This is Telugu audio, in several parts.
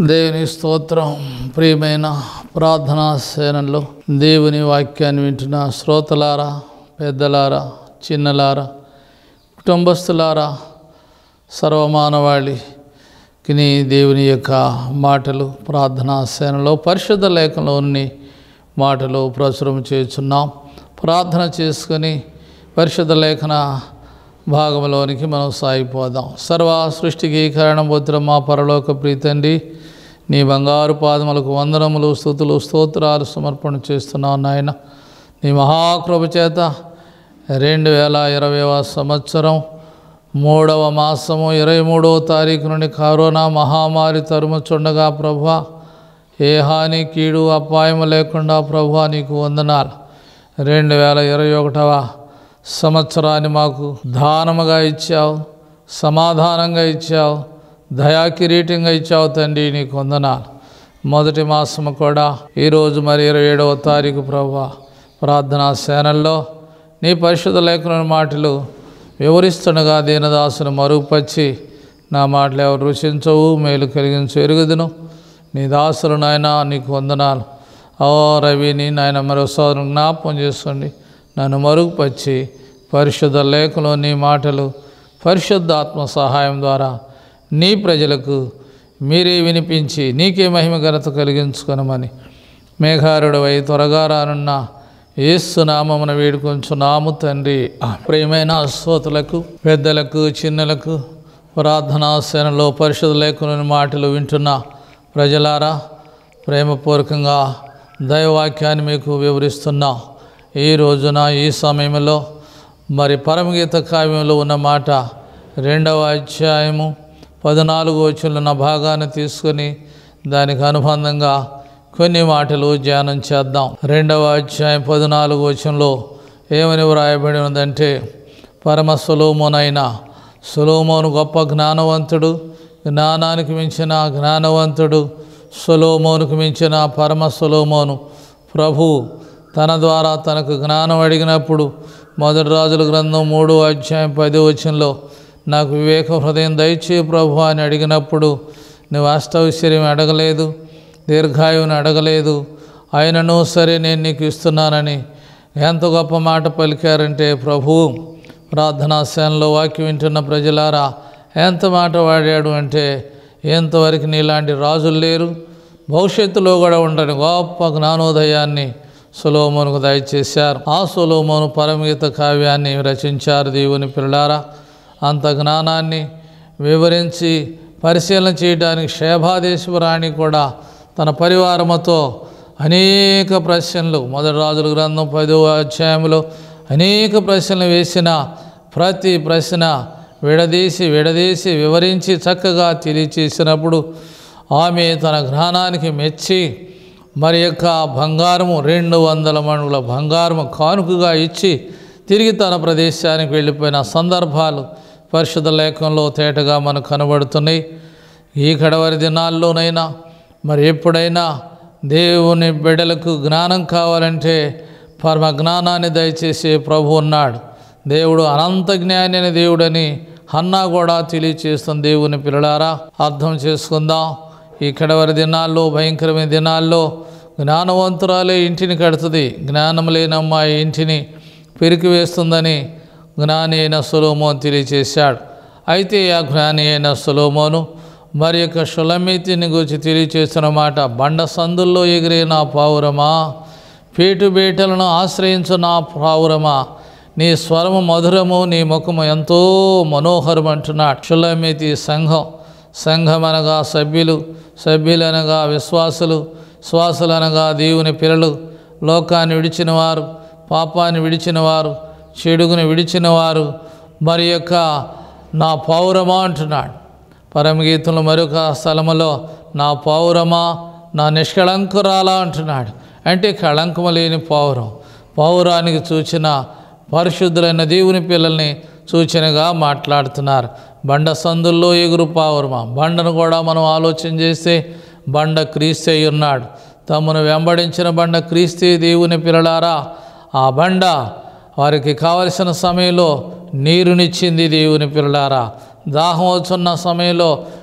దేవుని స్తోత్రం ప్రియమైన ప్రార్థనా సేనల్లో దేవుని వాక్యాన్ని వింటున్న శ్రోతలారా పెద్దలారా చిన్నలారా కుటుంబస్తులారా సర్వమానవాళికి నీ దేవుని యొక్క మాటలు ప్రార్థనా సేనలో పరిశుద్ధ లేఖలోని మాటలు ప్రచురం చేస్తున్నాం ప్రార్థన చేసుకొని పరిశుద్ధ లేఖన భాగంలోనికి మనం సాగిపోదాం సర్వ సృష్టికి కారణభూతుల మా పరలోక ప్రీతండి నీ బంగారు పాదములకు వందనములు స్థుతులు స్తోత్రాలు సమర్పణ చేస్తున్నావు నాయన నీ మహాకృప చేత రెండు వేల ఇరవైవ సంవత్సరం మూడవ మాసము ఇరవై మూడవ తారీఖు నుండి కరోనా మహామారి తరుముచుండగా ప్రభు ఏ హాని కీడు అపాయం లేకుండా ప్రభు నీకు వందనాలు రెండు వేల ఇరవై ఒకటవ సంవత్సరాన్ని మాకు దానముగా ఇచ్చావు సమాధానంగా ఇచ్చావు దయా కిరీటంగా ఇచ్చావు తండ్రి నీకు వందనాలు మొదటి మాసము కూడా ఈరోజు మరి ఇరవై ఏడవ తారీఖు ప్రభు ప్రార్థనా సేనల్లో నీ పరిశుద్ధ లేఖన మాటలు వివరిస్తుండగా దీనదాసును మరుగుపరిచి నా మాటలు ఎవరు రుచించవు మేలు కలిగించు ఎరుగుదును నీ దాసులు నాయన నీకు వందనాలు ఓ రవిని నాయన మరో సోదరు జ్ఞాపకం చేసుకోండి నన్ను మరుగుపరిచి పరిశుద్ధ లేఖలో నీ మాటలు పరిశుద్ధాత్మ సహాయం ద్వారా నీ ప్రజలకు మీరే వినిపించి నీకే మహిమ ఘనత కలిగించుకొనమని మేఘారుడవై త్వరగా రానున్న ఏసునామమున వేడుకొంచున్నాము తండ్రి ఆ ప్రియమైన శ్రోతలకు పెద్దలకు చిన్నలకు ప్రార్థనా సేనలో పరిశుద్ధ లేఖలోని మాటలు వింటున్న ప్రజలారా ప్రేమపూర్వకంగా దైవవాక్యాన్ని మీకు వివరిస్తున్నాం ఈ రోజున ఈ సమయంలో మరి పరమగీత కావ్యంలో ఉన్న మాట రెండవ అధ్యాయము పద్నాలుగు వచ్చిన భాగాన్ని తీసుకొని దానికి అనుబంధంగా కొన్ని మాటలు ధ్యానం చేద్దాం రెండవ అధ్యాయం పద్నాలుగు వచనంలో ఏమని వ్రాయబడి ఉన్నదంటే పరమ సులోమోనైన సులోమోను గొప్ప జ్ఞానవంతుడు జ్ఞానానికి మించిన జ్ఞానవంతుడు సులోమోనుకు మించిన పరమ సులోమోను ప్రభు తన ద్వారా తనకు జ్ఞానం అడిగినప్పుడు మొదటి రాజుల గ్రంథం మూడు అధ్యాయం పది వచనంలో నాకు వివేక హృదయం దయచే ప్రభు అని అడిగినప్పుడు నువ్వు అష్టవిశ్వర్యం అడగలేదు దీర్ఘాయువుని అడగలేదు ఆయనను సరే నేను నీకు ఇస్తున్నానని ఎంత గొప్ప మాట పలికారంటే ప్రభు ప్రార్థనా సేనలో వాక్యం వింటున్న ప్రజలారా ఎంత మాట వాడాడు అంటే ఎంతవరకు నీలాంటి రాజులు లేరు భవిష్యత్తులో కూడా ఉండని గొప్ప జ్ఞానోదయాన్ని సులోమోనుకు దయచేశారు ఆ సులోమోను పరమగీత కావ్యాన్ని రచించారు దేవుని పిల్లారా అంత జ్ఞానాన్ని వివరించి పరిశీలన చేయడానికి శేభాదేశ్వరాణి కూడా తన పరివారముతో అనేక ప్రశ్నలు మొదటి రాజుల గ్రంథం పదో అధ్యాయంలో అనేక ప్రశ్నలు వేసిన ప్రతి ప్రశ్న విడదీసి విడదీసి వివరించి చక్కగా తెలియచేసినప్పుడు ఆమె తన జ్ఞానానికి మెచ్చి మరి యొక్క బంగారము రెండు వందల మణుల బంగారము కానుకగా ఇచ్చి తిరిగి తన ప్రదేశానికి వెళ్ళిపోయిన సందర్భాలు పరిశుద్ధ లేఖంలో తేటగా మనకు కనబడుతున్నాయి ఈ కడవరి దినాల్లోనైనా మరి ఎప్పుడైనా దేవుని బిడ్డలకు జ్ఞానం కావాలంటే పరమ జ్ఞానాన్ని దయచేసే ప్రభు ఉన్నాడు దేవుడు అనంత జ్ఞాని అనే దేవుడని హన్నా కూడా తెలియచేస్తుంది దేవుని పిల్లలారా అర్థం చేసుకుందాం ఈ కడవరి దినాల్లో భయంకరమైన దినాల్లో జ్ఞానవంతురాలే ఇంటిని కడుతుంది జ్ఞానం లేని అమ్మాయి ఇంటిని పెరికి వేస్తుందని జ్ఞాని అయిన సులోమోన్ తెలియచేశాడు అయితే ఆ జ్ఞాని అయిన సులోమోను మరి యొక్క షులమితిని గురించి తెలియచేసిన మాట బండ సందుల్లో ఎగిరే నా పావురమా పేటు బేటలను ఆశ్రయించు నా పావురమా నీ స్వరము మధురము నీ ముఖము ఎంతో మనోహరం అంటున్నాడు షులమితి సంఘం సంఘం అనగా సభ్యులు సభ్యులనగా విశ్వాసులు శ్వాసులు అనగా దేవుని పిల్లలు లోకాన్ని విడిచిన వారు పాపాన్ని విడిచిన వారు చెడుగుని విడిచిన వారు మరి యొక్క నా పౌరమా అంటున్నాడు పరమగీతంలో మరొక స్థలములో నా పౌరమా నా నిష్కళంకురాలా అంటున్నాడు అంటే కళంకము లేని పౌరం పౌరానికి సూచన పరిశుద్ధులైన దేవుని పిల్లల్ని సూచనగా మాట్లాడుతున్నారు బండ సందుల్లో ఎగురు పావురమా బండను కూడా మనం ఆలోచన చేస్తే బండ క్రీస్తు అయి ఉన్నాడు తమను వెంబడించిన బండ క్రీస్తే దేవుని పిల్లలారా ఆ బండ వారికి కావలసిన సమయంలో నీరునిచ్చింది దేవుని పిల్లలారా దాహం వచ్చున్న సమయంలో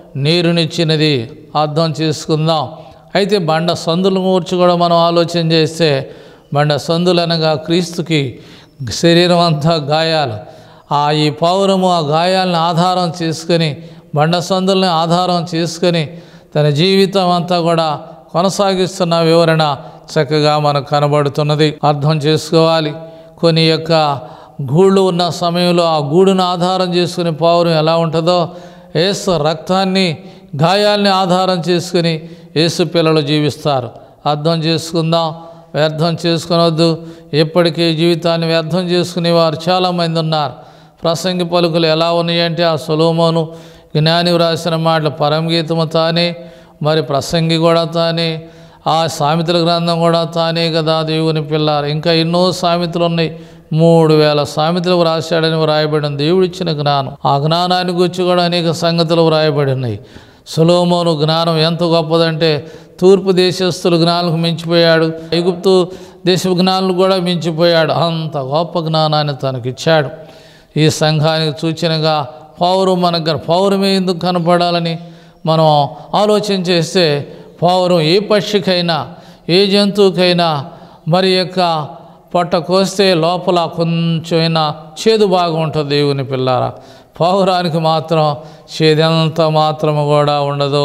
నీరునిచ్చినది అర్థం చేసుకుందాం అయితే బండ సందులు కూర్చి కూడా మనం ఆలోచన చేస్తే బండ సందులు అనగా క్రీస్తుకి శరీరం అంతా గాయాలు ఆ ఈ పౌరము ఆ గాయాలను ఆధారం చేసుకొని బండ సందుల్ని ఆధారం చేసుకొని తన జీవితం అంతా కూడా కొనసాగిస్తున్న వివరణ చక్కగా మనకు కనబడుతున్నది అర్థం చేసుకోవాలి కొన్ని యొక్క గూళ్ళు ఉన్న సమయంలో ఆ గూడును ఆధారం చేసుకుని పౌరం ఎలా ఉంటుందో ఏసు రక్తాన్ని గాయాల్ని ఆధారం చేసుకుని యేసు పిల్లలు జీవిస్తారు అర్థం చేసుకుందాం వ్యర్థం చేసుకునవద్దు ఎప్పటికీ జీవితాన్ని వ్యర్థం చేసుకునే వారు చాలామంది ఉన్నారు ప్రసంగి పలుకులు ఎలా ఉన్నాయంటే ఆ సులోమోను జ్ఞాని వ్రాసిన మాటలు పరమగీతము తానే మరి ప్రసంగి కూడా తానే ఆ సామెతల గ్రంథం కూడా తానే కదా దేవుని పిల్లారు ఇంకా ఎన్నో సామెతలు ఉన్నాయి మూడు వేల సామెతలు వ్రాశాడని వ్రాయబడిన దేవుడిచ్చిన జ్ఞానం ఆ జ్ఞానాన్ని గురించి కూడా అనేక సంగతులు వ్రాయబడి ఉన్నాయి సులోమోను జ్ఞానం ఎంత గొప్పదంటే తూర్పు దేశస్తుల జ్ఞానాలకు మించిపోయాడు ఎగుప్తు దేశ జ్ఞానులు కూడా మించిపోయాడు అంత గొప్ప జ్ఞానాన్ని తనకిచ్చాడు ఈ సంఘానికి సూచనగా పౌరం మనకు పౌరమే ఎందుకు కనపడాలని మనం ఆలోచన చేస్తే పౌరం ఏ పక్షికైనా ఏ జంతువుకైనా మరి యొక్క పొట్ట కోస్తే లోపల కొంచెమైనా చేదు బాగా ఉంటుంది దేవుని పిల్లారా పౌరానికి మాత్రం చేదెంత మాత్రము కూడా ఉండదు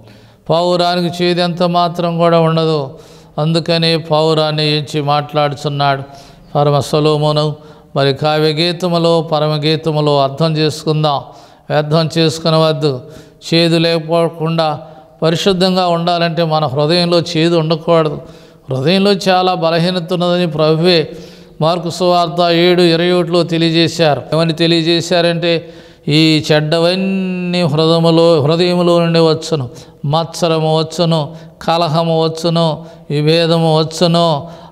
పౌరానికి చేదెంత మాత్రం కూడా ఉండదు అందుకని పౌరాన్ని ఎంచి మాట్లాడుచున్నాడు పరమ సొలోమును మరి కావ్య గీతములో పరమగీతములో అర్థం చేసుకుందాం వ్యర్థం చేసుకునవద్దు చేదు లేకపోకుండా పరిశుద్ధంగా ఉండాలంటే మన హృదయంలో చేదు ఉండకూడదు హృదయంలో చాలా బలహీనత ఉన్నదని ప్రభువే మార్కు సువార్త ఏడు ఇరవై ఒకటిలో తెలియజేశారు ఏమని తెలియజేశారంటే ఈ చెడ్డవన్నీ హృదయములో హృదయములో నుండి వచ్చును మత్సరము వచ్చును కలహము వచ్చును విభేదము వచ్చును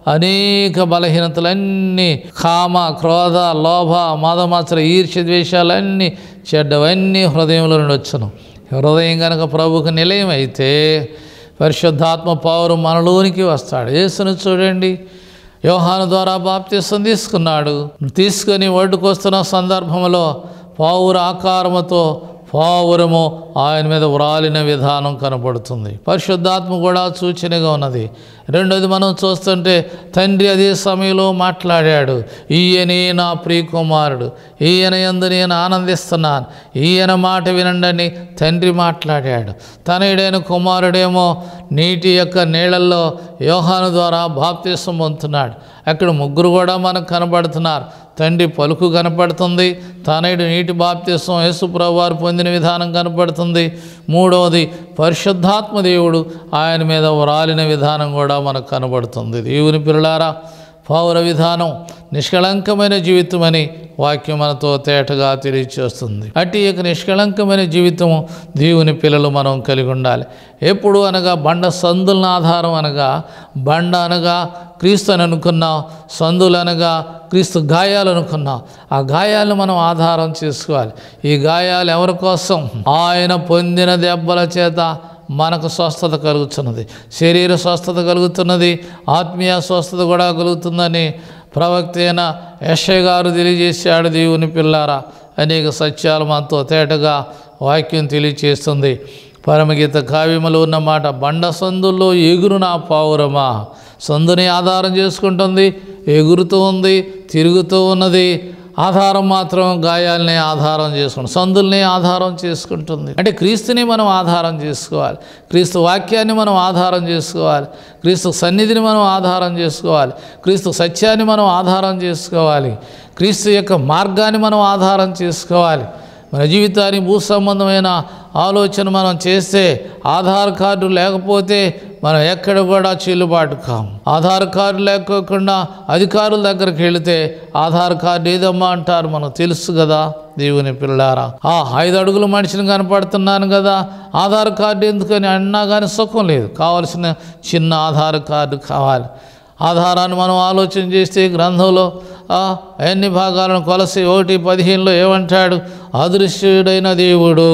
అనేక బలహీనతలన్నీ కామ క్రోధ లోభ మదమత్సర ఈర్ష్య ద్వేషాలన్నీ చెడ్డవన్నీ హృదయంలో నుండి వచ్చును హృదయం కనుక ప్రభుకు నిలయం అయితే పరిశుద్ధాత్మ పౌరు మనలోనికి వస్తాడు యేసును చూడండి యోహాను ద్వారా బాప్తీసం తీసుకున్నాడు తీసుకొని ఒడ్డుకొస్తున్న సందర్భంలో పావుర ఆకారముతో పావురము ఆయన మీద వ్రాలిన విధానం కనపడుతుంది పరిశుద్ధాత్మ కూడా సూచనగా ఉన్నది రెండోది మనం చూస్తుంటే తండ్రి అదే సమయంలో మాట్లాడాడు ఈయనే నా ప్రియకుమారుడు ఈయన యందు నేను ఆనందిస్తున్నాను ఈయన మాట వినండి తండ్రి మాట్లాడాడు తనయుడైన కుమారుడేమో నీటి యొక్క నీళ్ళల్లో యోహాను ద్వారా బాప్తీసం పొందుతున్నాడు అక్కడ ముగ్గురు కూడా మనకు కనబడుతున్నారు తండ్రి పలుకు కనపడుతుంది తనయుడు నీటి బాప్తీసం యేసుప్రభు వారు పొందిన విధానం కనపడుతుంది మూడవది పరిశుద్ధాత్మ దేవుడు ఆయన మీద వ్రాలిన విధానం కూడా మనకు కనబడుతుంది దేవుని పిల్లలారా పౌర విధానం నిష్కళంకమైన జీవితం అని వాక్యం మనతో తేటగా తెలియచేస్తుంది అట్టి యొక్క నిష్కళంకమైన జీవితము దేవుని పిల్లలు మనం కలిగి ఉండాలి ఎప్పుడు అనగా బండ సందులను ఆధారం అనగా బండ అనగా క్రీస్తు అని అనుకున్నాం సందులు అనగా క్రీస్తు గాయాలు అనుకున్నాం ఆ గాయాలను మనం ఆధారం చేసుకోవాలి ఈ గాయాలు ఎవరి కోసం ఆయన పొందిన దెబ్బల చేత మనకు స్వస్థత కలుగుతున్నది శరీర స్వస్థత కలుగుతున్నది ఆత్మీయ స్వస్థత కూడా కలుగుతుందని ప్రవక్త అయిన యశయ్ గారు తెలియజేశాడు దేవుని పిల్లారా అనేక సత్యాలు మనతో తేటగా వాక్యం తెలియచేస్తుంది పరమగీత కావ్యములో ఉన్న మాట బండ సందుల్లో ఎగురు నా పావురమా సందుని ఆధారం చేసుకుంటుంది ఎగురుతూ ఉంది తిరుగుతూ ఉన్నది ఆధారం మాత్రం గాయాల్ని ఆధారం చేసుకుంటుంది సందుల్ని ఆధారం చేసుకుంటుంది అంటే క్రీస్తుని మనం ఆధారం చేసుకోవాలి క్రీస్తు వాక్యాన్ని మనం ఆధారం చేసుకోవాలి క్రీస్తు సన్నిధిని మనం ఆధారం చేసుకోవాలి క్రీస్తు సత్యాన్ని మనం ఆధారం చేసుకోవాలి క్రీస్తు యొక్క మార్గాన్ని మనం ఆధారం చేసుకోవాలి మన జీవితాన్ని భూ సంబంధమైన ఆలోచన మనం చేస్తే ఆధార్ కార్డు లేకపోతే మనం ఎక్కడ కూడా చెల్లుబాటు కాము ఆధార్ కార్డు లేకోకుండా అధికారుల దగ్గరికి వెళితే ఆధార్ కార్డు ఏదమ్మా అంటారు మనకు తెలుసు కదా దేవుని పిల్లారా ఆ ఐదు అడుగుల మనిషిని కనపడుతున్నాను కదా ఆధార్ కార్డు ఎందుకని అన్నా కానీ సుఖం లేదు కావలసిన చిన్న ఆధార్ కార్డు కావాలి ఆధారాన్ని మనం ఆలోచన చేస్తే గ్రంథంలో ఆ, ఎన్ని భాగాలను కొలసి ఒకటి పదిహేనులో ఏమంటాడు అదృశ్యుడైన దేవుడు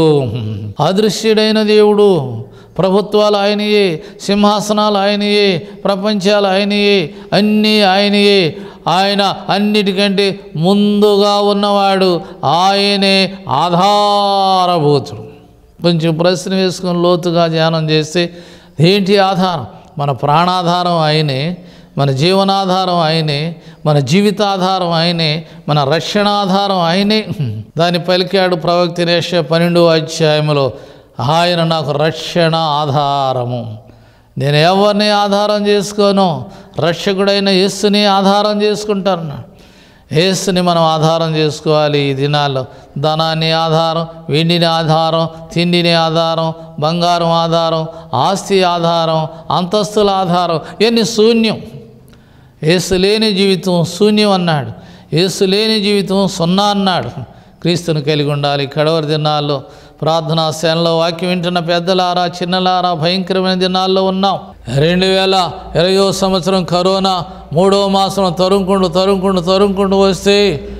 అదృశ్యుడైన దేవుడు ప్రభుత్వాలు ఆయనయే సింహాసనాలు ఆయనయే ప్రపంచాలు ఆయనయే అన్నీ ఆయనయే ఆయన అన్నిటికంటే ముందుగా ఉన్నవాడు ఆయనే ఆధారభూతుడు కొంచెం ప్రశ్న వేసుకొని లోతుగా ధ్యానం చేస్తే ఏంటి ఆధారం మన ప్రాణాధారం ఆయనే మన జీవనాధారం ఆయనే మన జీవితాధారం ఆయనే మన రక్షణాధారం ఆయనే దాన్ని పలికాడు ప్రవక్తి రేష పన్నెండు అధ్యాయములో ఆయన నాకు రక్షణ ఆధారము నేను ఎవరిని ఆధారం చేసుకోను రక్షకుడైన యేస్సుని ఆధారం చేసుకుంటాను యేసుని మనం ఆధారం చేసుకోవాలి ఈ దినాల్లో ధనాన్ని ఆధారం వెండిని ఆధారం తిండిని ఆధారం బంగారం ఆధారం ఆస్తి ఆధారం అంతస్తుల ఆధారం ఇవన్నీ శూన్యం యేసు లేని జీవితం శూన్యం అన్నాడు యేసు లేని జీవితం సున్నా అన్నాడు క్రీస్తుని కలిగి ఉండాలి కడవరి దినాల్లో ప్రార్థనా సేనలో వాక్యం వింటున్న పెద్దలారా చిన్నలారా భయంకరమైన దినాల్లో ఉన్నాం రెండు వేల ఇరవయో సంవత్సరం కరోనా మూడవ మాసం తరుముకుంటూ తరుముకుంటూ తరుముకుంటూ వస్తే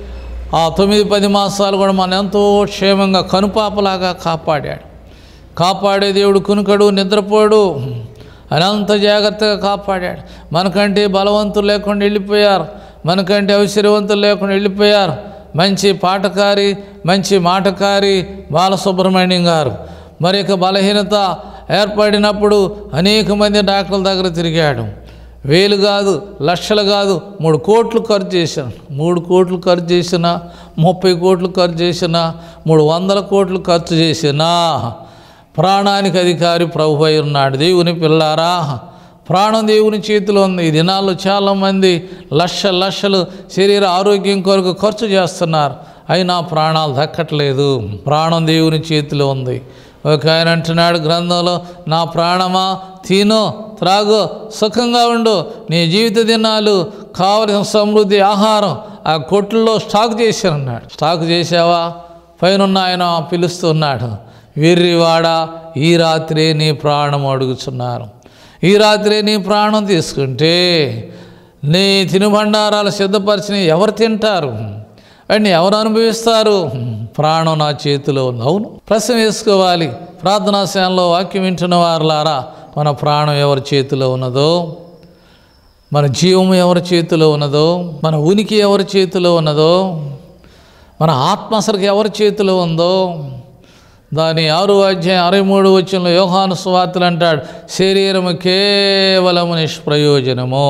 ఆ తొమ్మిది పది మాసాలు కూడా మనం ఎంతో క్షేమంగా కనుపాపలాగా కాపాడాడు కాపాడే దేవుడు కునుకడు నిద్రపోడు ఆయన అంత జాగ్రత్తగా కాపాడాడు మనకంటే బలవంతులు లేకుండా వెళ్ళిపోయారు మనకంటే ఐశ్వర్యవంతులు లేకుండా వెళ్ళిపోయారు మంచి పాటకారి మంచి మాటకారి బాలసుబ్రహ్మణ్యం గారు మరి ఇక బలహీనత ఏర్పడినప్పుడు అనేక మంది డాక్టర్ల దగ్గర తిరిగాడు వేలు కాదు లక్షలు కాదు మూడు కోట్లు ఖర్చు చేశాను మూడు కోట్లు ఖర్చు చేసిన ముప్పై కోట్లు ఖర్చు చేసిన మూడు వందల కోట్లు ఖర్చు చేసినా ప్రాణానికి అధికారి ప్రభు అయి ఉన్నాడు దేవుని పిల్లారా ప్రాణం దేవుని చేతిలో ఉంది ఈ దినాల్లో చాలామంది లక్ష లక్షలు శరీర ఆరోగ్యం కొరకు ఖర్చు చేస్తున్నారు అయినా ప్రాణాలు దక్కట్లేదు ప్రాణం దేవుని చేతిలో ఉంది ఒక ఆయన అంటున్నాడు గ్రంథంలో నా ప్రాణమా తిను త్రాగు సుఖంగా ఉండు నీ జీవిత దినాలు కావలసిన సమృద్ధి ఆహారం ఆ కొట్టుల్లో స్టాక్ చేశానన్నాడు స్టాక్ చేసావా పైన ఆయన పిలుస్తున్నాడు వీర్రివాడా ఈ రాత్రే నీ ప్రాణం అడుగుతున్నారు ఈ రాత్రే నీ ప్రాణం తీసుకుంటే నీ తినుబండారాలు సిద్ధపరిచిన ఎవరు తింటారు వాడిని ఎవరు అనుభవిస్తారు ప్రాణం నా చేతిలో ఉంది అవును ప్రశ్న వేసుకోవాలి ప్రార్థనా సేనలో వాక్యం వింటున్న వారులారా మన ప్రాణం ఎవరి చేతిలో ఉన్నదో మన జీవం ఎవరి చేతిలో ఉన్నదో మన ఉనికి ఎవరి చేతిలో ఉన్నదో మన ఆత్మ అసలుకి ఎవరి చేతిలో ఉందో దాని ఆరు అధ్యాయం అరవై మూడు వచ్చిన యోహాను సువార్తలు అంటాడు శరీరము కేవలము నిష్ప్రయోజనము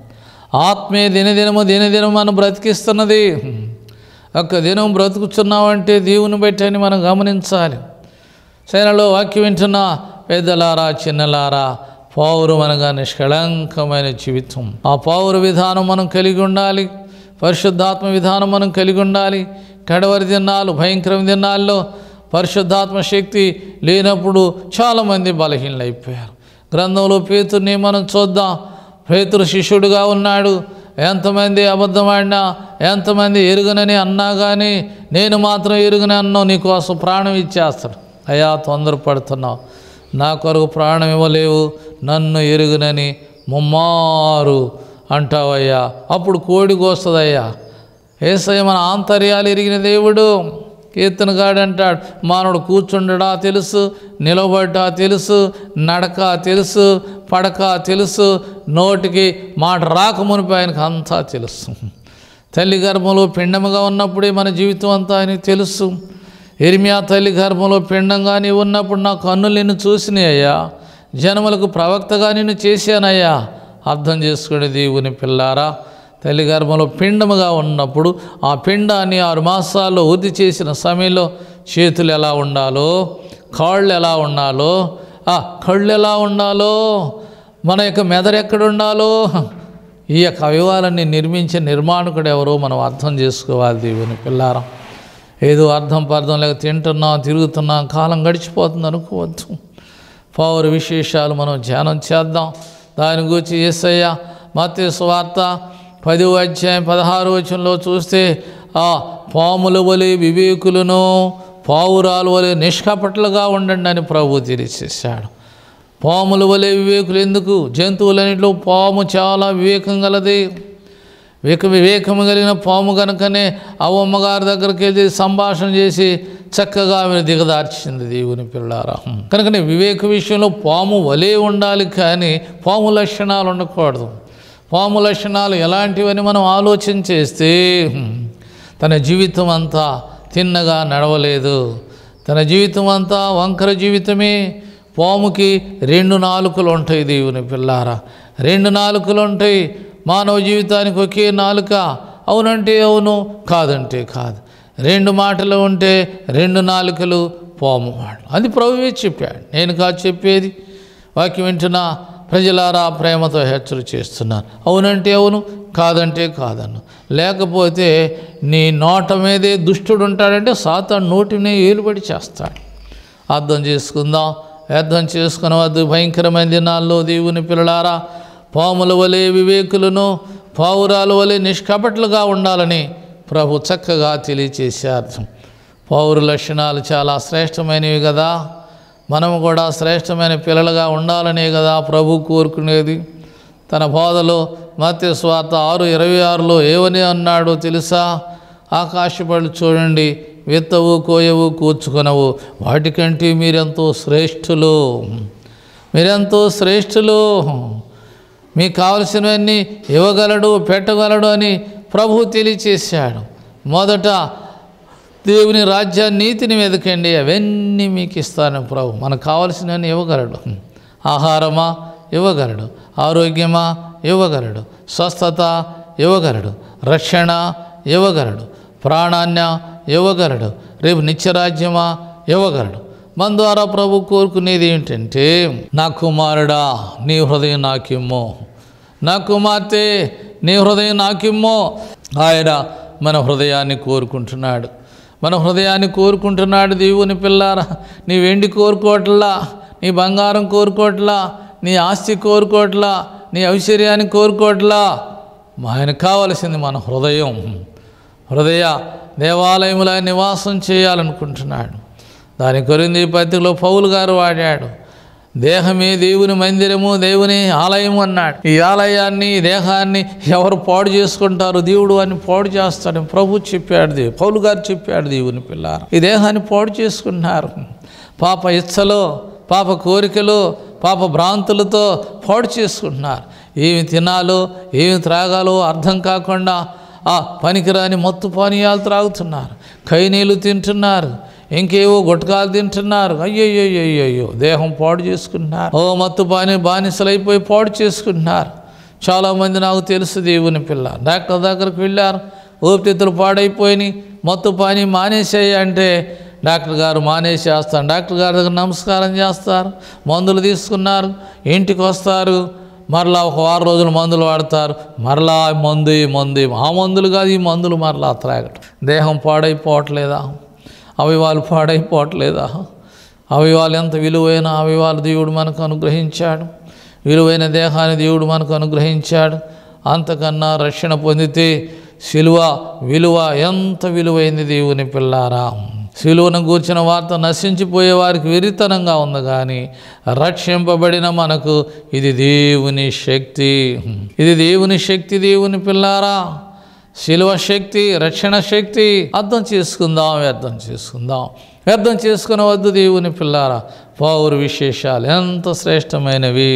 ఆత్మే దినదినము దినదినము మనం బ్రతికిస్తున్నది ఒక్క దినం బ్రతుకుతున్నామంటే దేవుని బట్టి అని మనం గమనించాలి సేనలో వాక్యం వింటున్న పెద్దలారా చిన్నలారా పౌరు అనగా నిష్కళంకమైన జీవితం ఆ పౌరు విధానం మనం కలిగి ఉండాలి పరిశుద్ధాత్మ విధానం మనం కలిగి ఉండాలి కడవరి దినాలు భయంకరమైన దినాల్లో పరిశుద్ధాత్మ శక్తి లేనప్పుడు చాలామంది బలహీనలు అయిపోయారు గ్రంథంలో పేతుర్ని మనం చూద్దాం పేతురు శిష్యుడుగా ఉన్నాడు ఎంతమంది అబద్ధమాడినా ఎంతమంది ఎరుగనని అన్నా కానీ నేను మాత్రం ఎరుగని అన్నావు నీకోసం ప్రాణం ఇచ్చేస్తాడు అయ్యా తొందరపడుతున్నావు నా కొరకు ప్రాణం ఇవ్వలేవు నన్ను ఎరుగునని ముమ్మారు అంటావయ్యా అప్పుడు కోడి కోస్తుందయ్యా ఏసయ్య మన ఆంతర్యాలు ఎరిగిన దేవుడు కీర్తనగాడు అంటాడు మానవుడు కూర్చుండడా తెలుసు నిలబడ్డా తెలుసు నడక తెలుసు పడక తెలుసు నోటికి మాట రాకమునిపై ఆయనకు అంతా తెలుసు తల్లి గర్భంలో పిండముగా ఉన్నప్పుడే మన జీవితం అంతా ఆయనకు తెలుసు ఎరిమియా తల్లి గర్భంలో పిండంగా నీవు ఉన్నప్పుడు నా కన్నులు నిన్ను చూసినాయ్యా జనములకు ప్రవక్తగా నిన్ను చేశానయ్యా అర్థం చేసుకునే దేవుని పిల్లారా తల్లి గర్భంలో పిండముగా ఉన్నప్పుడు ఆ పిండాన్ని ఆరు మాసాల్లో వృద్ధి చేసిన సమయంలో చేతులు ఎలా ఉండాలో కాళ్ళు ఎలా ఉండాలో ఆ కళ్ళు ఎలా ఉండాలో మన యొక్క మెదడు ఎక్కడ ఉండాలో ఈ యొక్క అవయవాలన్నీ నిర్మించే నిర్మాణకుడు ఎవరో మనం అర్థం చేసుకోవాలి దేవుని పిల్లారం ఏదో అర్థం పర్థం లేక తింటున్నాం తిరుగుతున్నాం కాలం గడిచిపోతుంది అనుకోవద్దు పౌరు విశేషాలు మనం ధ్యానం చేద్దాం దాని గురించి ఏసయ్య మత్య స్వార్త పదో అధ్యాయం పదహారు వచనంలో చూస్తే ఆ పాముల వలె వివేకులను పావురాలు వలె నిష్కపట్లుగా ఉండండి అని ప్రభు తెలిసేసాడు పాముల వలె వివేకులు ఎందుకు జంతువులన్నింటిలో పాము చాలా వివేకం గలది వివేక వివేకము కలిగిన పాము కనుకనే అవ్వమ్మగారి దగ్గరికి వెళ్ళి సంభాషణ చేసి చక్కగా ఆమెను దిగదార్చింది దేవుని పిల్లారా కనుకనే వివేక విషయంలో పాము వలే ఉండాలి కానీ పాము లక్షణాలు ఉండకూడదు పాము లక్షణాలు ఎలాంటివని మనం ఆలోచన చేస్తే తన జీవితం అంతా తిన్నగా నడవలేదు తన జీవితం అంతా వంకర జీవితమే పాముకి రెండు నాలుకలు ఉంటాయి దేవుని పిల్లారా రెండు నాలుకలు ఉంటాయి మానవ జీవితానికి ఒకే నాలుక అవునంటే అవును కాదంటే కాదు రెండు మాటలు ఉంటే రెండు నాలుకలు పాము మాటలు అది ప్రభువే చెప్పాడు నేను కాదు చెప్పేది వాక్యం వింటున్నా ప్రజలారా ప్రేమతో హెచ్చరిక చేస్తున్నాను అవునంటే అవును కాదంటే కాదన్ను లేకపోతే నీ నోట మీదే దుష్టుడు ఉంటాడంటే సాతాను నోటినే ఏలుబడి చేస్తాడు అర్థం చేసుకుందాం అర్థం చేసుకున్న వద్దు భయంకరమైన దినాల్లో దేవుని పిల్లలారా పాముల వలె వివేకులను పావురాల వలె నిష్కపట్లుగా ఉండాలని ప్రభు చక్కగా తెలియచేశారు పౌరు లక్షణాలు చాలా శ్రేష్టమైనవి కదా మనము కూడా శ్రేష్టమైన పిల్లలుగా ఉండాలనే కదా ప్రభు కోరుకునేది తన బోధలో మత్య స్వార్థ ఆరు ఇరవై ఆరులో ఏమని అన్నాడో తెలుసా ఆకాశపళ్ళు చూడండి విత్తవు కోయవు కూర్చుకొనవు వాటికంటే మీరెంతో శ్రేష్ఠులు మీరెంతో శ్రేష్ఠులు మీకు కావలసినవన్నీ ఇవ్వగలడు పెట్టగలడు అని ప్రభు తెలియచేశాడు మొదట దేవుని రాజ్య నీతిని వెతకండి అవన్నీ మీకు ఇస్తాను ప్రభు మనకు కావలసినవన్నీ ఇవ్వగలడు ఆహారమా ఇవ్వగలడు ఆరోగ్యమా ఇవ్వగలడు స్వస్థత ఇవ్వగలడు రక్షణ ఇవ్వగలడు ప్రాణాన్య ఇవ్వగలడు రేపు నిత్యరాజ్యమా ఇవ్వగలడు మన ద్వారా ప్రభు కోరుకునేది ఏంటంటే నా కుమారుడా నీ హృదయం నాకిమ్మో నా కుమార్తె నీ హృదయం నాకిమ్మో ఆయన మన హృదయాన్ని కోరుకుంటున్నాడు మన హృదయాన్ని కోరుకుంటున్నాడు దేవుని పిల్లారా నీ వెండి కోరుకోవట్లా నీ బంగారం కోరుకోవట్లా నీ ఆస్తి కోరుకోవట్లా నీ ఐశ్వర్యాన్ని కోరుకోవట్లా ఆయన కావలసింది మన హృదయం హృదయ దేవాలయములో ఆయన నివాసం చేయాలనుకుంటున్నాడు దాని కొరింది పత్రికలో పౌలు గారు వాడాడు దేహమే దేవుని మందిరము దేవుని ఆలయము అన్నాడు ఈ ఆలయాన్ని ఈ దేహాన్ని ఎవరు పాడు చేసుకుంటారు దేవుడు అని పాడు చేస్తాడు ప్రభు చెప్పాడు దేవు పౌలు గారు చెప్పాడు దేవుని పిల్లారు ఈ దేహాన్ని పాడు చేసుకుంటున్నారు పాప ఇచ్చలో పాప కోరికలు పాప భ్రాంతులతో పాడు చేసుకుంటున్నారు ఏమి తినాలో ఏమి త్రాగాలో అర్థం కాకుండా ఆ పనికిరాని మత్తు పానీయాలు త్రాగుతున్నారు కైనీళ్ళు తింటున్నారు ఇంకేవో గుట్కాలు తింటున్నారు అయ్యయ్యో దేహం పాడు చేసుకుంటున్నారు ఓ మత్తు బాని బానిసలైపోయి పాడు చేసుకుంటున్నారు చాలామంది నాకు తెలుసు దేవుని పిల్ల డాక్టర్ దగ్గరకు వెళ్ళారు ఊపిరితిత్తులు పాడైపోయినాయి మత్తు పాని మానేసేయి అంటే డాక్టర్ గారు మానేసేస్తాను డాక్టర్ గారి దగ్గర నమస్కారం చేస్తారు మందులు తీసుకున్నారు ఇంటికి వస్తారు మరలా ఒక వారం రోజులు మందులు వాడతారు మరలా మందు ఈ మందు ఈ- ఆ మందులు కాదు ఈ మందులు మరలా త్రాగటం దేహం పాడైపోవట్లేదా అవయవాలు పాడైపోవట్లేదా అవయవాలు ఎంత విలువైన అవయవాలు దేవుడు మనకు అనుగ్రహించాడు విలువైన దేహాన్ని దేవుడు మనకు అనుగ్రహించాడు అంతకన్నా రక్షణ పొందితే శిలువ విలువ ఎంత విలువైంది దేవుని పిల్లారా శిలువను గూర్చిన వార్త నశించిపోయే వారికి వెరితనంగా ఉంది కానీ రక్షింపబడిన మనకు ఇది దేవుని శక్తి ఇది దేవుని శక్తి దేవుని పిల్లారా శిలువ శక్తి రక్షణ శక్తి అర్థం చేసుకుందాం వ్యర్థం చేసుకుందాం వ్యర్థం చేసుకునే వద్దు దేవుని పిల్లారా పౌరు విశేషాలు ఎంత శ్రేష్టమైనవి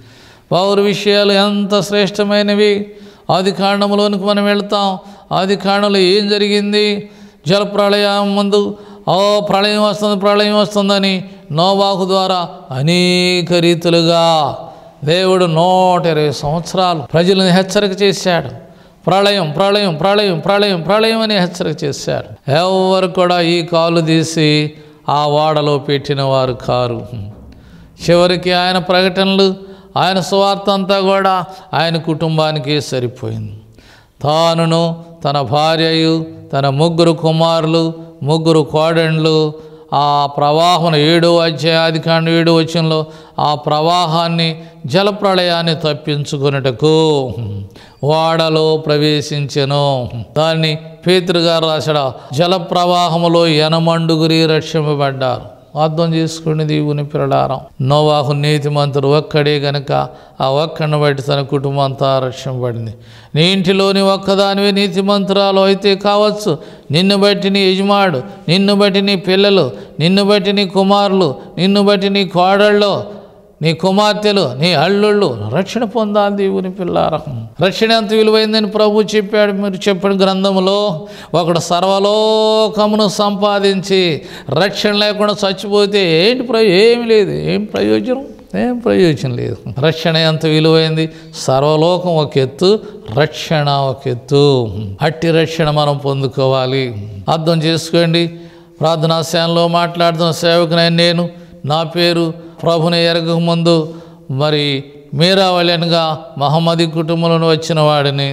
పౌరు విషయాలు ఎంత శ్రేష్టమైనవి ఆది కాండంలోనికి మనం వెళ్తాం ఆది కాండంలో ఏం జరిగింది జల ప్రళయం ముందు ఓ ప్రళయం వస్తుంది ప్రళయం వస్తుందని నోవాహు ద్వారా అనేక రీతులుగా దేవుడు నూట ఇరవై సంవత్సరాలు ప్రజలను హెచ్చరిక చేశాడు ప్రళయం ప్రళయం ప్రళయం ప్రళయం ప్రళయం అని హెచ్చరిక చేశాడు ఎవరు కూడా ఈ కాలు తీసి ఆ వాడలో పెట్టిన వారు కారు చివరికి ఆయన ప్రకటనలు ఆయన స్వార్థ అంతా కూడా ఆయన కుటుంబానికి సరిపోయింది తానును తన భార్యయు తన ముగ్గురు కుమారులు ముగ్గురు కోడెండ్లు ఆ ప్రవాహం ఏడో అధ్యాయాది కాండ ఏడో వచనంలో ఆ ప్రవాహాన్ని జలప్రళయాన్ని తప్పించుకున్నటకు వాడలో ప్రవేశించెను దాన్ని పేతృగారు రాశాడు జల ప్రవాహములో ఎనమండుగురి రక్షింపబడ్డారు అర్థం చేసుకోండి దేవుని పిరడారం నోవాహు నీతిమంతుడు ఒక్కడే గనక ఆ ఒక్కడిని బట్టి తన కుటుంబం అంతా రక్షింపబడింది నీ ఇంటిలోని ఒక్కదానివే నీతిమంతురాలు అయితే కావచ్చు నిన్ను బట్టి నీ యజమాడు నిన్ను బట్టి నీ పిల్లలు నిన్ను బట్టి నీ కుమారులు నిన్ను బట్టి నీ కోడళ్ళు నీ కుమార్తెలు నీ అల్లుళ్ళు రక్షణ పొందాలి దేవుని పిల్లారా రక్షణ ఎంత విలువైందని ప్రభు చెప్పాడు మీరు చెప్పిన గ్రంథములో ఒకడు సర్వలోకమును సంపాదించి రక్షణ లేకుండా చచ్చిపోతే ఏంటి ప్రయో ఏమి లేదు ఏం ప్రయోజనం ఏం ప్రయోజనం లేదు రక్షణ ఎంత విలువైంది సర్వలోకం ఒక ఎత్తు రక్షణ ఒక ఎత్తు అట్టి రక్షణ మనం పొందుకోవాలి అర్థం చేసుకోండి ప్రార్థనా సేనలో మాట్లాడుతున్న సేవకునైన నేను నా పేరు ప్రభుని ఎరగక ముందు మరి మీరావళినగా మహమ్మది కుటుంబంలో వచ్చిన వాడిని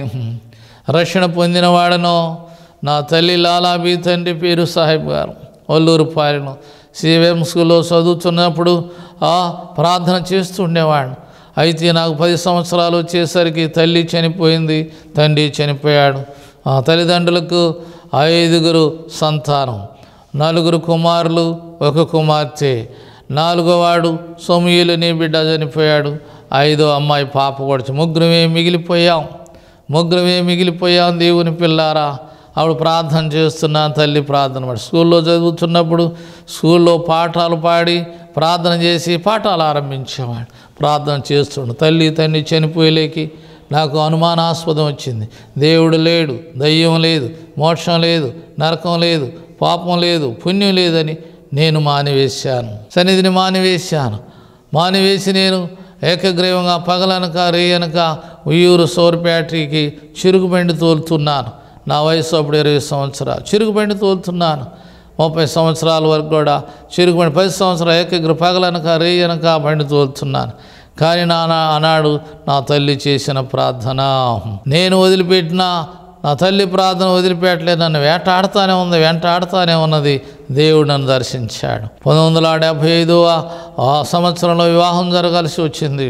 రక్షణ పొందిన వాడను నా తల్లి లాలాబీ తండ్రి పేరు సాహెబ్ గారు ఒల్లూరు పాలెను సివిఎం స్కూల్లో చదువుతున్నప్పుడు ఆ ప్రార్థన చేస్తుండేవాడు అయితే నాకు పది సంవత్సరాలు వచ్చేసరికి తల్లి చనిపోయింది తండ్రి చనిపోయాడు ఆ తల్లిదండ్రులకు ఐదుగురు సంతానం నలుగురు కుమారులు ఒక కుమార్తె నాలుగోవాడు సొమ్యులని బిడ్డ చనిపోయాడు ఐదో అమ్మాయి పాప కొడుచు ముగ్గురమే మిగిలిపోయాం ముగ్గురమే మిగిలిపోయాం దేవుని పిల్లారా ఆవిడ ప్రార్థన చేస్తున్నా తల్లి ప్రార్థన పాడి స్కూల్లో చదువుతున్నప్పుడు స్కూల్లో పాఠాలు పాడి ప్రార్థన చేసి పాఠాలు ఆరంభించేవాడు ప్రార్థన చేస్తుండు తల్లి తండ్రి చనిపోయేలేకి నాకు అనుమానాస్పదం వచ్చింది దేవుడు లేడు దయ్యం లేదు మోక్షం లేదు నరకం లేదు పాపం లేదు పుణ్యం లేదని నేను మానివేశాను సన్నిధిని మానివేశాను మానివేసి నేను ఏకగ్రీవంగా పగలనక రేయనక ఉయ్యూరు సోర్పేటకి చిరుగుబండి తోలుతున్నాను నా వయసు అప్పుడు ఇరవై సంవత్సరాలు చిరుగుబండి తోలుతున్నాను ముప్పై సంవత్సరాల వరకు కూడా చిరుగుబండి పది సంవత్సరాలు ఏకగ్ర పగలనక రేయనక బండి తోలుతున్నాను కానీ నా నా- ఆనాడు నా తల్లి చేసిన ప్రార్థన నేను వదిలిపెట్టిన నా తల్లి ప్రార్థన వదిలిపెట్టలేదు నన్ను వేటాడుతానే ఉంది వెంటాడుతానే ఉన్నది దేవుడు నన్ను దర్శించాడు పంతొమ్మిది వందల డెబ్భై ఐదవ ఆ సంవత్సరంలో వివాహం జరగాల్సి వచ్చింది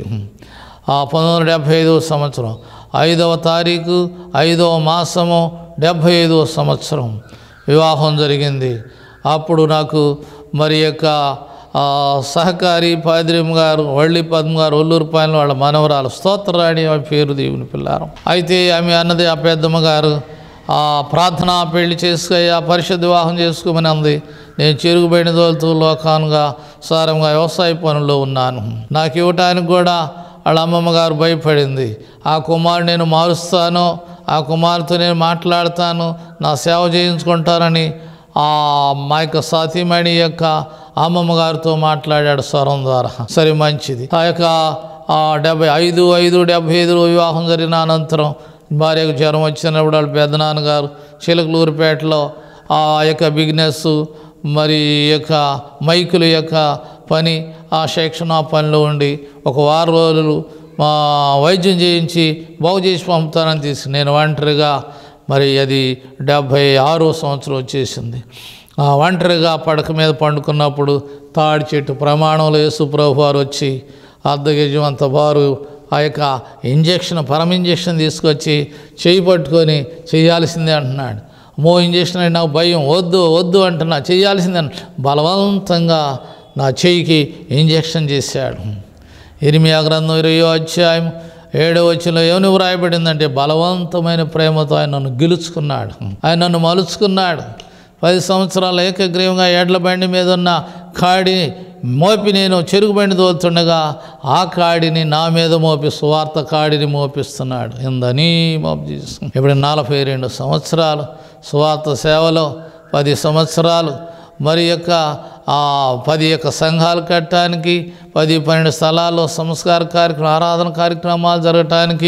ఆ పంతొమ్మిది వందల డెబ్భై ఐదవ సంవత్సరం ఐదవ తారీఖు ఐదవ మాసము డెబ్భై ఐదవ సంవత్సరం వివాహం జరిగింది అప్పుడు నాకు మరి యొక్క ఆ, సహకారి పాద్రిం గారు వళ్ళి పద్మ గారు ఒల్లూరు పాయన వాళ్ళ మనవరాలు స్తోత్రరాణి ఆమె పేరు దేవుని పిల్లారం అయితే ఆమె అన్నది ఆ పెద్దమ్మ గారు ఆ ప్రార్థన పెళ్లి చేసుకు ఆ పరిశుద్ధ వివాహం చేసుకోమని అంది నేను చెరుగుబడిన దోలుతూ లోకానుగా సారంగా వ్యవసాయ పనుల్లో ఉన్నాను నాకు ఇవ్వటానికి కూడా వాళ్ళ అమ్మమ్మ గారు భయపడింది ఆ కుమారుడు నేను మారుస్తాను ఆ కుమారుతో నేను మాట్లాడతాను నా సేవ చేయించుకుంటానని ఆ మా యొక్క సతీమణి యొక్క అమ్మమ్మ గారితో మాట్లాడాడు స్వరం ద్వారా సరే మంచిది ఆ యొక్క ఆ డెబ్బై ఐదు ఐదు డెబ్బై ఐదులో వివాహం జరిగిన అనంతరం భార్యకు జ్వరం వచ్చినప్పుడు వాళ్ళ పెద్దనాన్నగారు చిలకలూరుపేటలో ఆ యొక్క బిజినెస్ మరి ఈ యొక్క మైకుల యొక్క పని ఆ శిక్షణ ఆ పనిలో ఉండి ఒక వారం రోజులు మా వైద్యం చేయించి బాగు చేసి పంపుతానని తీసుకు నేను ఒంటరిగా మరి అది డెబ్భై ఆరో సంవత్సరం వచ్చేసింది ఆ ఒంటరిగా పడక మీద పండుకున్నప్పుడు తాడి చెట్టు ప్రమాణంలో యేసు ప్రభు వారు వచ్చి అర్ధగజం అంత వారు ఆ యొక్క ఇంజక్షన్ పరమ ఇంజక్షన్ తీసుకొచ్చి చేయి పట్టుకొని చేయాల్సిందే అంటున్నాడు మో ఇంజక్షన్ అంటే నాకు భయం వద్దు వద్దు అంటున్నా చేయాల్సిందే అంట బలవంతంగా నా చెయ్యికి ఇంజక్షన్ చేశాడు ఇరిమియా గ్రంథం ఇరవయో అధ్యాయం ఏడో వచ్చిన ఏమని వ్రాయబడిందంటే బలవంతమైన ప్రేమతో ఆయన నన్ను గెలుచుకున్నాడు ఆయన నన్ను మలుచుకున్నాడు పది సంవత్సరాల ఏకగ్రీవంగా ఎడ్ల బండి మీద ఉన్న కాడి మోపి నేను చెరుకు బండి తోలుతుండగా ఆ కాడిని నా మీద మోపి సువార్త కాడిని మోపిస్తున్నాడు ఇందని మోపి జీసస్. ఇప్పుడు నలభై రెండు సంవత్సరాలు సువార్త సేవలో పది సంవత్సరాలు మరి యొక్క ఆ పది యొక్క సంఘాలు కట్టడానికి పది పన్నెండు స్థలాల్లో సంస్కార కార్యక్రమం ఆరాధన కార్యక్రమాలు జరగటానికి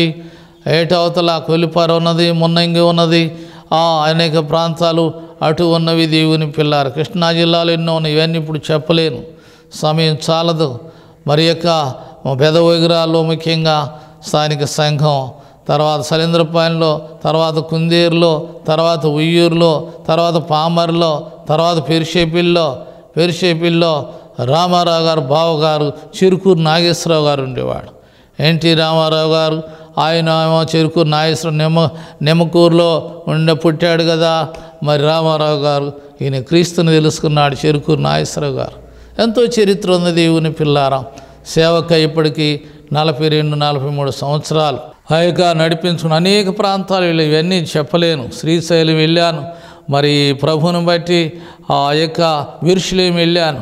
ఏటవతల కొలిపార ఉన్నది మున్నంగి ఉన్నది ఆ అనేక ప్రాంతాలు అటు ఉన్నవి దేవుని పిల్లారు కృష్ణా జిల్లాలో ఎన్నో ఉన్నాయి ఇవన్నీ ఇప్పుడు చెప్పలేను సమయం చాలదు మరి యొక్క పెద విగ్రహాల్లో ముఖ్యంగా స్థానిక సంఘం తర్వాత సలీంద్రపాలెంలో తర్వాత కుందేరులో తర్వాత ఉయ్యూరులో తర్వాత పామర్లో తర్వాత పెరిషేపిల్లో పెరిషేపిల్లో రామారావు గారు బావగారు చిరుకూరు నాగేశ్వరరావు గారు ఉండేవాడు ఎన్టీ రామారావు గారు ఆయన ఏమో చెరుకూరు నాగేశ్వరం నిమ్మ నిమ్మకూరులో ఉండే పుట్టాడు కదా మరి రామారావు గారు ఈయన క్రీస్తుని తెలుసుకున్నాడు చెరుకూరు నాగేశ్వరరావు గారు ఎంతో చరిత్ర ఉంది దేవుని పిల్లారా సేవక ఇప్పటికీ నలభై రెండు నలభై మూడు సంవత్సరాలు ఆ యొక్క నడిపించుకుని అనేక ప్రాంతాలు వెళ్ళి ఇవన్నీ చెప్పలేను శ్రీశైలం వెళ్ళాను మరి ప్రభువుని బట్టి ఆ యొక్క విరుషులేం వెళ్ళాను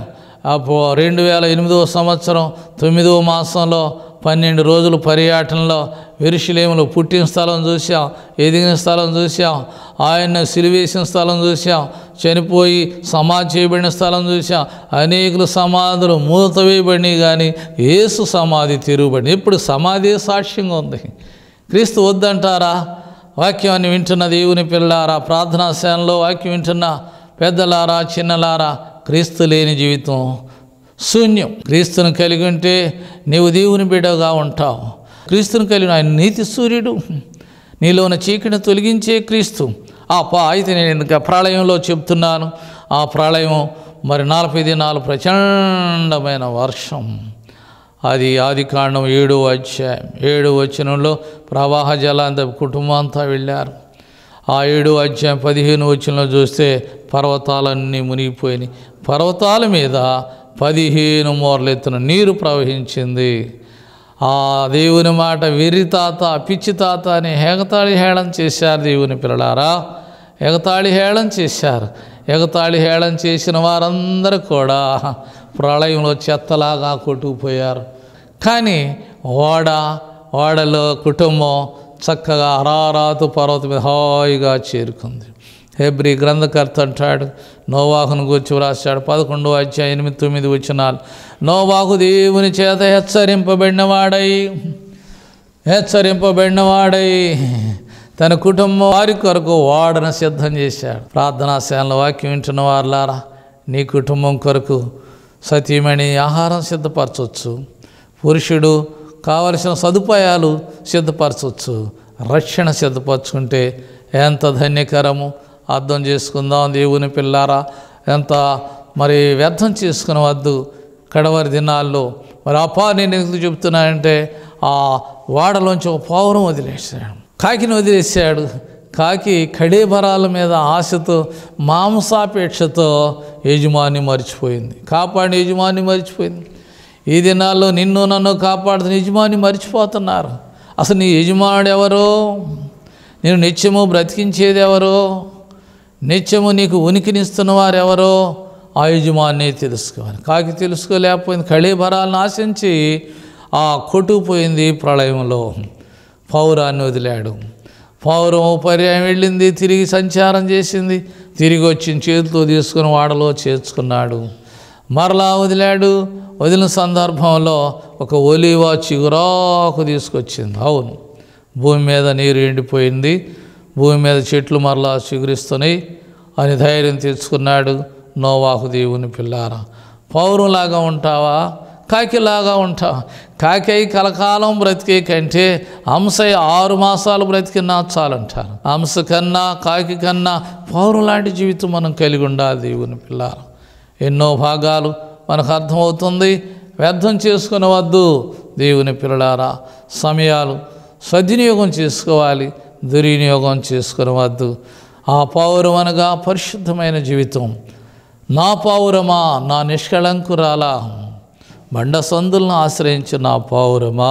అప్పుడు రెండు వేల ఎనిమిదవ సంవత్సరం తొమ్మిదవ మాసంలో పన్నెండు రోజులు పర్యటనలో విరుషులేములు పుట్టిన స్థలం చూసాం ఎదిగిన స్థలం చూసాం ఆయన సిలివేసిన స్థలం చూసాం చనిపోయి సమాధి చేయబడిన స్థలం చూసాం అనేకులు సమాధులు మూత వేయబడినాయి కానీ ఏసు సమాధి తిరుగుబడి ఇప్పుడు సమాధి సాక్ష్యంగా ఉంది క్రీస్తు వద్దంటారా వాక్యాన్ని వింటున్న దేవుని పిల్లారా ప్రార్థనా సేనలో వాక్యం వింటున్న పెద్దలారా చిన్నలారా క్రీస్తు లేని జీవితం శూన్యం క్రీస్తును కలిగి ఉంటే నీవు దేవుని బిడ్డగా ఉంటావు క్రీస్తును కలిగిన ఆయన నీతి సూర్యుడు నీలో ఉన్న చీకటిని తొలగించే క్రీస్తు ఆ పా అయితే నేను ఇంకా ప్రళయంలో చెప్తున్నాను ఆ ప్రళయం మరి నలభై దినాలు ప్రచండమైన వర్షం అది ఆది కాండం ఏడో అధ్యాయం ఏడో వచనంలో ప్రవాహ జలాంత కుటుంబం అంతా వెళ్ళారు ఆ ఏడో అధ్యాయం పదిహేను వచనంలో చూస్తే పర్వతాలన్నీ మునిగిపోయినాయి పర్వతాల మీద పదిహేను మూరలెత్తున నీరు ప్రవహించింది ఆ దేవుని మాట వెర్రి తాత పిచ్చి తాత అని ఎగతాళి హేళన చేశారు దేవుని పిల్లలారా ఎగతాళి హేళన చేశారు ఎగతాళి హేళన చేసిన వారందరూ కూడా ప్రళయంలో చెత్తలాగా కొట్టుకుపోయారు కానీ ఓడ ఓడలో కుటుంబం చక్కగా అరారాతు పర్వతం మీద హాయిగా చేరుకుంది హెబ్రి గ్రంథకర్త అంటాడు నోవాహును గురించి వ్రాశాడు పదకొండో అధ్యాయం ఎనిమిది తొమ్మిది వచ్చినాలు నోవాహు దేవుని చేత హెచ్చరింపబడినవాడై హెచ్చరింపబడినవాడై తన కుటుంబం వారి కొరకు వాడను సిద్ధం చేశాడు ప్రార్థనా సేనలో వాక్యం వింటున్న వారులారా నీ కుటుంబం కొరకు సతీమణి ఆహారం సిద్ధపరచవచ్చు పురుషుడు కావలసిన సదుపాయాలు సిద్ధపరచవచ్చు రక్షణ సిద్ధపరచుకుంటే ఎంత ధన్యకరము అర్థం చేసుకుందాం దేవుని పిల్లారా ఎంత మరి వ్యర్థం చేసుకునవద్దు కడవరి దినాల్లో మరి అపా నేను ఎందుకు చెప్తున్నానంటే ఆ వాడలోంచి ఒక పౌరం వదిలేశాడు కాకిని వదిలేశాడు కాకి కడేబరాల మీద ఆశతో మాంసాపేక్షతో యజమాని మర్చిపోయింది కాపాడిన యజమాని మర్చిపోయింది ఈ దినాల్లో నిన్ను నన్ను కాపాడుతున్న యజమాని మర్చిపోతున్నారు అసలు నీ యజమానుడు ఎవరో నేను నిత్యము బ్రతికించేది ఎవరో నిత్యము నీకు ఉనికినిస్తున్న వారు ఎవరో ఆ యజమాని తెలుసుకోవాలి కాకి తెలుసుకోలేకపోయింది కళీభరాలను ఆశించి ఆ కొట్టుకుపోయింది ప్రళయంలో పౌరాన్ని వదిలాడు పౌరం పర్యాయం వెళ్ళింది తిరిగి సంచారం చేసింది తిరిగి వచ్చి చేతితో తీసుకుని వాడలో చేర్చుకున్నాడు మరలా వదిలాడు వదిలిన సందర్భంలో ఒక ఒలివ చిగురాకు తీసుకొచ్చింది అవును భూమి మీద నీరు ఎండిపోయింది భూమి మీద చెట్లు మరలా చిగురిస్తున్నాయి అని ధైర్యం తెచ్చుకున్నాడు నోవాహు దేవుని పిల్లారా పౌరులాగా ఉంటావా కాకిలాగా ఉంటావా కాకై కలకాలం బ్రతికే కంటే అంశ ఆరు మాసాలు బ్రతికినా చాలంటారు అంశ కన్నా కాకి కన్నా పౌరు లాంటి జీవితం మనం కలిగి ఉండాలి దేవుని పిల్లారా ఎన్నో భాగాలు మనకు అర్థమవుతుంది వ్యర్థం చేసుకునవద్దు దేవుని పిల్లలారా సమయాలు సద్వినియోగం చేసుకోవాలి దుర్వినియోగం చేసుకునవద్దు ఆ పౌరం అనగా పరిశుద్ధమైన జీవితం నా పౌరమా నా నిష్కళంకురాలా బండ సందులను ఆశ్రయించిన నా పౌరమా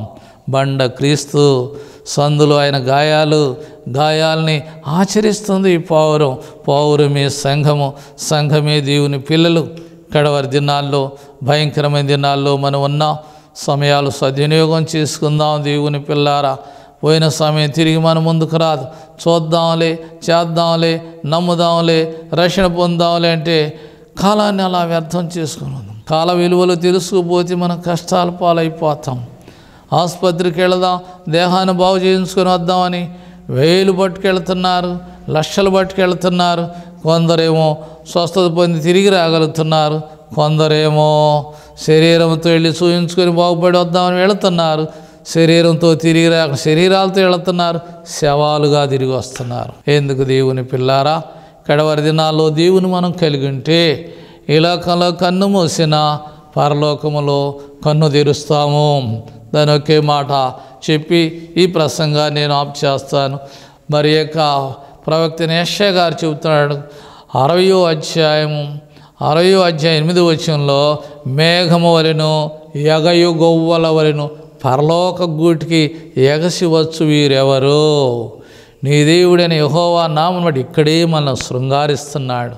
బండ క్రీస్తు సందులు ఆయన గాయాలు గాయాల్ని ఆచరిస్తుంది ఈ పౌరం పౌరమే సంఘము సంఘమే దేవుని పిల్లలు కడవరి దినాల్లో భయంకరమైన దినాల్లో మనం ఉన్నాం సమయాలు సద్వినియోగం చేసుకుందాం దేవుని పిల్లారా పోయిన సమయం తిరిగి మన ముందుకు రాదు చూద్దాంలే చేద్దాంలే నమ్ముదాంలే రక్షణ పొందాంలే అంటే కాలాన్ని అలా వ్యర్థం చేసుకున్నాం కాల విలువలు తెలుసుకుపోతే మనం కష్టాల పాలైపోతాం ఆసుపత్రికి వెళదాం దేహాన్ని బాగు చేయించుకొని వద్దామని వేలు పట్టుకెళ్తున్నారు లక్షలు పట్టుకెళ్తున్నారు కొందరేమో స్వస్థత పొంది తిరిగి రాగలుగుతున్నారు కొందరేమో శరీరంతో వెళ్ళి చూయించుకొని బాగుపడి వద్దామని వెళుతున్నారు శరీరంతో తిరిగి రాక శరీరాలతో వెళుతున్నారు శవాలుగా తిరిగి వస్తున్నారు ఎందుకు దేవుని పిల్లారా కడవరి దినాల్లో దేవుని మనం కలిగి ఉంటే ఈ లోకంలో కన్ను మూసిన పరలోకములో కన్ను తెరుస్తాము దాని ఒకే మాట చెప్పి ఈ ప్రసంగా నేను ఆప్ చేస్తాను మరి యొక్క ప్రవక్త నేష గారు చెబుతున్నాడు అరవయో అధ్యాయము అరవయో అధ్యాయం ఎనిమిది వచ్చంలో మేఘము వలెను ఎగయు గొవ్వల వలెను పరలోక గూటికి ఎగసి వచ్చు వీరెవరు నీ దేవుడైన యహోవా నామం బట్టి ఇక్కడే మనం శృంగారిస్తున్నాడు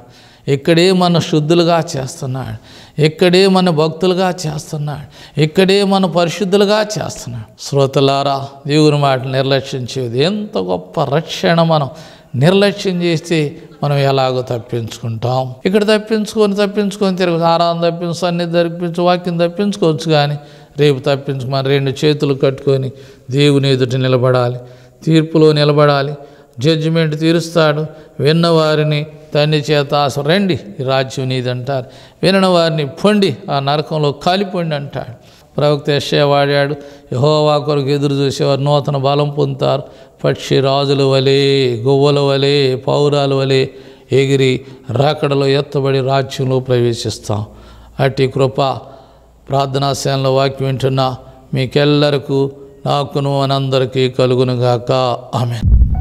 ఇక్కడే మన శుద్ధులుగా చేస్తున్నాడు ఇక్కడే మన భక్తులుగా చేస్తున్నాడు ఇక్కడే మన పరిశుద్ధులుగా చేస్తున్నాడు శ్రోతలారా దేవుని మాట నిర్లక్ష్యం చేయదు ఎంత గొప్ప రక్షణ మనం నిర్లక్ష్యం చేస్తే మనం ఎలాగో తప్పించుకుంటాం ఇక్కడ తప్పించుకొని తప్పించుకొని తిరగ ఆరాధన తప్పించు అన్ని తప్పించు వాక్యం తప్పించుకోవచ్చు కానీ రేపు తప్పించుకొని రెండు చేతులు కట్టుకొని దేవుని ఎదుట నిలబడాలి తీర్పులో నిలబడాలి జడ్జిమెంట్ తీరుస్తాడు విన్నవారిని తండ్రి చేత ఆశ రండి ఈ రాజ్యం నీదంటారు వినని వారిని పొండి ఆ నరకంలో కాలిపోండి అంటాడు ప్రవక్త యెషయా వాడాడు యహోవా కొరకు ఎదురు చూసేవారు నూతన బలం పొందుతారు పక్షి రాజుల వలె గువ్వల వలె పౌరాల వలె ఎగిరి రాకడలో ఎత్తబడి రాజ్యంలో ప్రవేశిస్తాం అట్టి కృప ప్రార్థనా సేనలో వాక్యం వింటున్న మీకెల్లరకు నాకును మనందరికీ కలుగునుగాక ఆమె